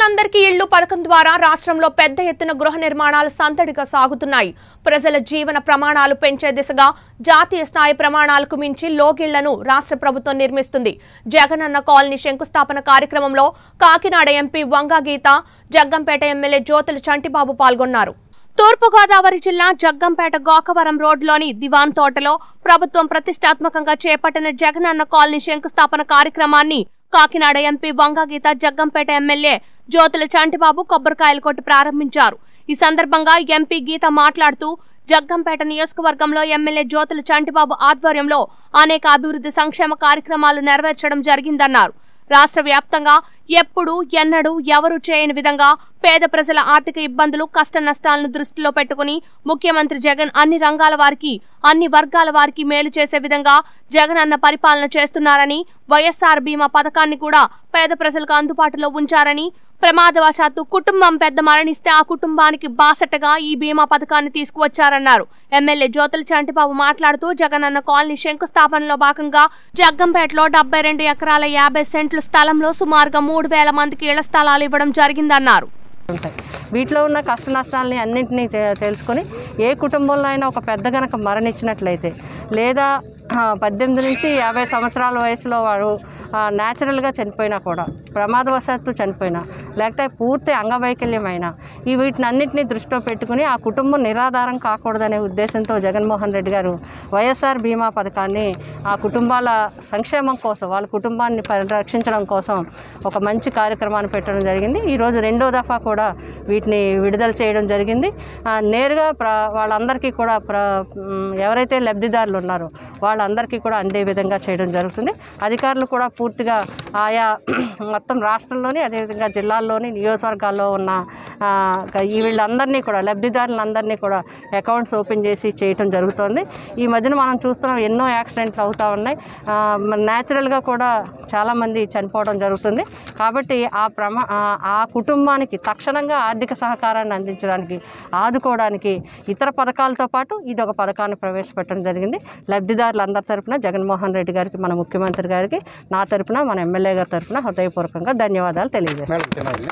పేదలందరికీ ఇళ్లు పథకం ద్వారా రాష్ట్రంలో పెద్ద ఎత్తున గృహ నిర్మాణాలు సందడిగా సాగుతున్నాయి ప్రజల జీవన ప్రమాణాలు పెంచే దిశగా జాతీయ స్థాయి ప్రమాణాలకు మించి లోగిళ్లను రాష్ట్ర ప్రభుత్వం నిర్మిస్తుంది జగనన్న కాలనీ శంకుస్థాపన కార్యక్రమంలో కాకినాడ ఎంపీ వంగా గీత జగ్గంపేట ఎమ్మెల్యే జ్యోతుల చంటిబాబు పాల్గొన్నారు తూర్పుగోదావరి జిల్లా జగ్గంపేట గోకవరం రోడ్లోని దివాన్ తోటలో ప్రభుత్వం ప్రతిష్టాత్మకంగా చేపట్టిన జగనన్న కాలనీ శంకుస్థాపన కార్యక్రమాన్ని కాకినాడ ఎంపీ వంగగీత జగ్గంపేట ఎమ్మెల్యే జ్యోతుల చంటిబాబు కొబ్బరికాయలు కొట్టి ప్రారంభించారు ఈ సందర్భంగా ఎంపీ గీత మాట్లాడుతూ జగ్గంపేట నియోజకవర్గంలో ఎమ్మెల్యే జ్యోతుల చంటిబాబు ఆధ్వర్యంలో అనేక అభివృద్ధి సంక్షేమ కార్యక్రమాలు నెరవేర్చడం జరిగిందన్నారు రాష్ట్ర వ్యాప్తంగా ఎప్పుడు ఎన్నడూ ఎవరు చేయని విధంగా పేద ప్రజల ఆర్థిక ఇబ్బందులు కష్ట నష్టాలను దృష్టిలో పెట్టుకుని ముఖ్యమంత్రి జగన్ అన్ని రంగాల వారికి అన్ని వర్గాల వారికి మేలు చేసే విధంగా జగన్ అన్న పరిపాలన చేస్తున్నారని వైఎస్ఆర్ బీమా పథకాన్ని కూడా పేద ప్రజలకు అందుబాటులో ఉంచారని ప్రమాదవశాత్తు కుటుంబం పెద్ద మరణిస్తే ఆ కుటుంబానికి బాసటగా ఈ బీమా పథకాన్ని తీసుకువచ్చారన్నారు ఎమ్మెల్యే జ్యోతుల చంటిబాబు మాట్లాడుతూ జగనన్న కాలనీ శంకుస్థాపనలో భాగంగా జగ్గంపేటలో డెబ్బై రెండు ఎకరాల యాభై సెంట్ల స్థలంలో సుమారుగా మూడు వేల మందికి ఇళ్ల స్థలాలు ఇవ్వడం జరిగిందన్నారు ఉంటాయి వీటిలో ఉన్న కష్ట నష్టాలని అన్నింటినీ తె- తెలుసుకొని ఏ కుటుంబంలో అయినా ఒక పెద్ద గనక మరణించినట్లయితే లేదా ఆ, పద్దెనిమిది నుంచి యాభై సంవత్సరాల వయసులో వాడు న్యాచురల్గా చనిపోయినా కూడా ప్రమాదవశాత్తు చనిపోయినా లేకపోతే పూర్తి అంగవైకల్యం అయినా ఈ వీటిని అన్నింటినీ దృష్టిలో పెట్టుకుని ఆ కుటుంబం నిరాధారం కాకూడదనే ఉద్దేశంతో జగన్మోహన్ రెడ్డి గారు వైఎస్ఆర్ బీమా పథకాన్ని ఆ కుటుంబాల సంక్షేమం కోసం వాళ్ళ కుటుంబాన్ని పరిరక్షించడం కోసం ఒక మంచి కార్యక్రమాన్ని పెట్టడం జరిగింది ఈరోజు రెండో దఫా కూడా వీటిని విడుదల చేయడం జరిగింది ఆ, నేరుగా ప్ర వాళ్ళందరికీ కూడా ప్ర మ్, ఎవరైతే లబ్ధిదారులు ఉన్నారో వాళ్ళందరికీ కూడా అందే విధంగా చేయడం జరుగుతుంది అధికారులు కూడా పూర్తిగా ఆయా మొత్తం రాష్ట్రంలోని అదేవిధంగా జిల్లాల్లోని నియోజకవర్గాల్లో ఉన్న ఆ, ఈ వీళ్ళందరినీ కూడా లబ్ధిదారులందరినీ కూడా అకౌంట్స్ ఓపెన్ చేసి చేయటం జరుగుతుంది ఈ మధ్యన మనం చూస్తున్నాం ఎన్నో యాక్సిడెంట్లు అవుతూ ఉన్నాయి న్యాచురల్గా కూడా చాలామంది చనిపోవడం జరుగుతుంది కాబట్టి ఆ ప్రమా ఆ- ఆ కుటుంబానికి తక్షణంగా ఆర్థిక సహకారాన్ని అందించడానికి ఆదుకోవడానికి ఇతర పథకాలతో పాటు ఇది ఒక పథకాన్ని ప్రవేశపెట్టడం జరిగింది లబ్ధిదారులందరి తరపున జగన్మోహన్ రెడ్డి గారికి మన ముఖ్యమంత్రి గారికి నా తరపున మన ఎమ్మెల్యే గారి తరపున హృదయపూర్వకంగా ధన్యవాదాలు తెలియజేస్తాను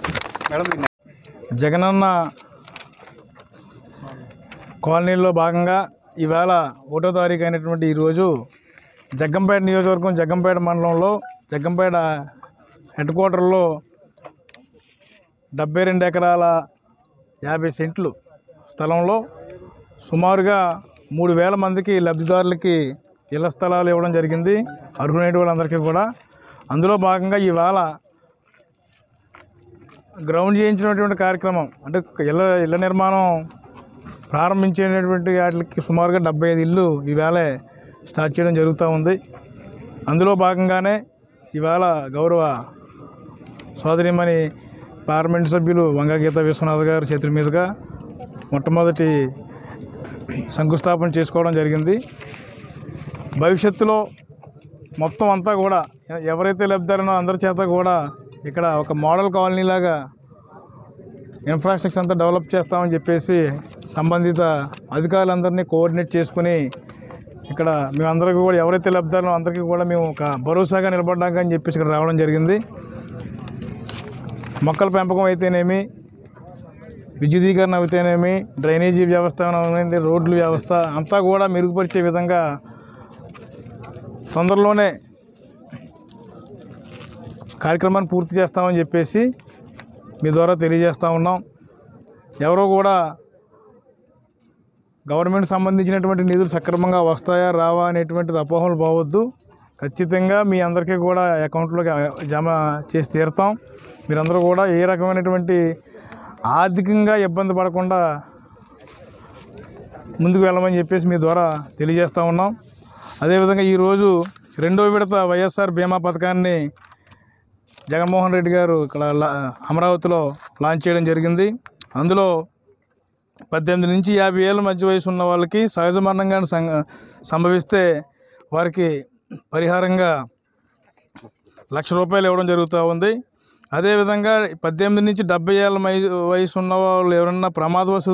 జగనన్న కాలనీలో భాగంగా ఈవేళ ఒకటో తారీఖు అయినటువంటి ఈరోజు జగ్గంపేట నియోజకవర్గం జగ్గంపేట మండలంలో జగ్గంపేట హెడ్ క్వార్టర్లో డెబ్బై రెండు ఎకరాల యాభై సెంట్లు స్థలంలో సుమారుగా మూడు వేల మందికి లబ్ధిదారులకి ఇళ్ల స్థలాలు ఇవ్వడం జరిగింది అర్హులైన వాళ్ళందరికీ కూడా అందులో భాగంగా ఈవేళ గ్రౌండ్ చేయించినటువంటి కార్యక్రమం అంటే ఇళ్ళ ఇళ్ళ నిర్మాణం ప్రారంభించేటటువంటి వాటికి సుమారుగా డెబ్బై ఐదు ఇల్లు ఈవేళ స్టార్ట్ చేయడం జరుగుతూ ఉంది అందులో భాగంగానే ఈవేళ గౌరవ సోదరిమణి పార్లమెంట్ సభ్యులు వంగగీత విశ్వనాథ్ గారి చేతుల మీదుగా మొట్టమొదటి శంకుస్థాపన చేసుకోవడం జరిగింది భవిష్యత్తులో మొత్తం అంతా కూడా ఎ- ఎవరైతే లబ్ధిదారునో అందరి చేత కూడా ఇక్కడ ఒక మోడల్ కాలనీ లాగా ఇన్ఫ్రాస్ట్రక్చర్ అంతా డెవలప్ చేస్తామని చెప్పేసి సంబంధిత అధికారులందరినీ కోఆర్డినేట్ చేసుకుని ఇక్కడ మేమందరికీ కూడా ఎవరైతే లబ్ధిదారులో అందరికీ కూడా మేము ఒక భరోసాగా నిలబడ్డాక అని చెప్పేసి ఇక్కడ రావడం జరిగింది మొక్కల పెంపకం అయితేనేమి విద్యుదీకరణ అయితేనేమి డ్రైనేజీ వ్యవస్థ అవనండి, రోడ్ల వ్యవస్థ అంతా కూడా మెరుగుపరిచే విధంగా తొందరలోనే కార్యక్రమాన్ని పూర్తి చేస్తామని చెప్పేసి మీ ద్వారా తెలియజేస్తూ ఉన్నాం ఎవరో కూడా గవర్నమెంట్ సంబంధించినటువంటి నిధులు సక్రమంగా వస్తాయా రావా అనేటువంటిది అపోహలు పోవద్దు ఖచ్చితంగా మీ అందరికీ కూడా అకౌంట్లోకి జమ చేసి తీరుతాం మీరందరూ కూడా ఏ రకమైనటువంటి ఆర్థికంగా ఇబ్బంది పడకుండా ముందుకు వెళ్ళమని చెప్పేసి మీ ద్వారా తెలియజేస్తూ ఉన్నాం అదేవిధంగా ఈరోజు రెండో విడత వైఎస్ఆర్ బీమా పథకాన్ని జగన్మోహన్ రెడ్డి గారు ఇక్కడ లా- అమరావతిలో లాంచ్ చేయడం జరిగింది అందులో పద్దెనిమిది నుంచి యాభై ఏళ్ళ మధ్య వయసు ఉన్న వాళ్ళకి సహజ మరణంగా సం- సంభవిస్తే వారికి పరిహారంగా లక్ష రూపాయలు ఇవ్వడం జరుగుతూ ఉంది అదేవిధంగా పద్దెనిమిది నుంచి డెబ్బై ఏళ్ళ మై- వయసు ఉన్న వాళ్ళు ఎవరన్నా ప్రమాదవశాత్తు